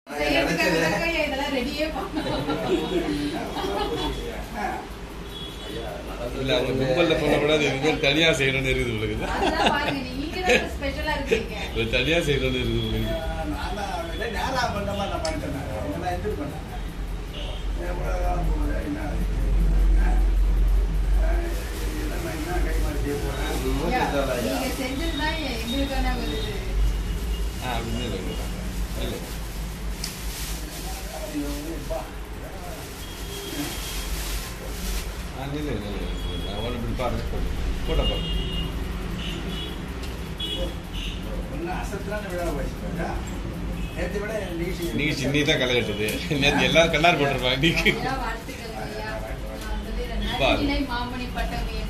செய்யறதுக்காக இதெல்லாம் ரெடியே பண்ணணும் இல்ல அவங்க கும்பல்ல பண்ணக்கூடாது இனிமேல் தனியா செய்யணும்னு இருக்குது உங்களுக்கு அதெல்லாம் பாருங்க நீங்க தான் ஸ்பெஷலா இருக்கீங்க இது தனியா செய்யணும்னு இருக்குது உங்களுக்கு நேரம் பண்ண மாதிரி நான் பண்ணிட்டேன் அவங்க நான் எதிர்ப்பு பண்ணேன் எவ்வளோ காலம் போகுது என்ன இதெல்லாம் என்ன கை மாறி செய்ய போகிறேன் நீங்க செஞ்சதுதான் எங்களுக்கான ஒரு இது ஆ அப்படின்னு இல்லை இல்லை ஆ இல்லை இல்லை இல்லை நான் ஒன்று இப்படி பாருங்க போட்டோ பாருங்க ஒன்றும் அசத்துலான விழா போயிடுச்சு நேற்று விட நீசி நீங்க சின்னி தான் களை கட்டுது நேற்று எல்லாரும் கண்ணார் போட்டிருப்பாங்க நீங்க ஐயா, வாழ்த்துக்கள் ஐயா நான் சொல்லிடுறேன் பாரு. நடுநிலை மாமணி பட்டம்